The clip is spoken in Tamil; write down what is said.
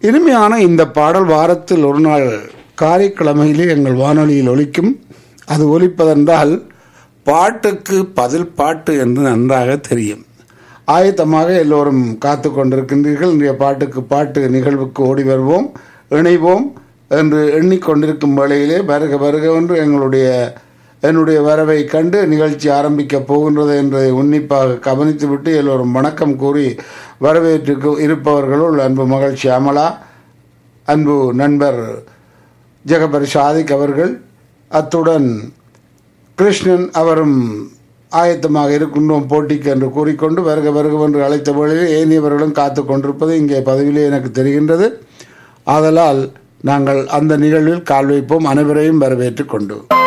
இனிமையான இந்த பாடல் வாரத்தில் ஒரு நாள் காரைக்கிழமையிலே எங்கள் வானொலியில் ஒலிக்கும் அது ஒலிப்பதென்றால் பாட்டுக்கு பதில் பாட்டு என்று நன்றாக தெரியும் ஆயத்தமாக எல்லோரும் காத்து கொண்டிருக்கின்றீர்கள் இன்றைய பாட்டுக்கு பாட்டு நிகழ்வுக்கு ஓடி வருவோம் இணைவோம் என்று எண்ணிக்கொண்டிருக்கும் வேளையிலே வருக வருக என்று எங்களுடைய என்னுடைய வரவை கண்டு நிகழ்ச்சி ஆரம்பிக்கப் போகின்றது என்பதை உன்னிப்பாக கவனித்துவிட்டு எல்லோரும் வணக்கம் கூறி வரவேற்று இருப்பவர்களுள் அன்பு மகிழ்ச்சி அமலா அன்பு நண்பர் ஜெகபர் சாதிக் அவர்கள் அத்துடன் கிருஷ்ணன் அவரும் ஆயத்தமாக இருக்கின்றோம் போட்டிக்கு என்று கூறிக்கொண்டு வருக வருக என்று அழைத்த வேளையில் ஏனியவர்களும் காத்து கொண்டிருப்பது இங்கே பதவியிலே எனக்கு தெரிகின்றது ஆதலால் நாங்கள் அந்த நிகழ்வில் கால் வைப்போம் அனைவரையும் வரவேற்றுக் கொண்டு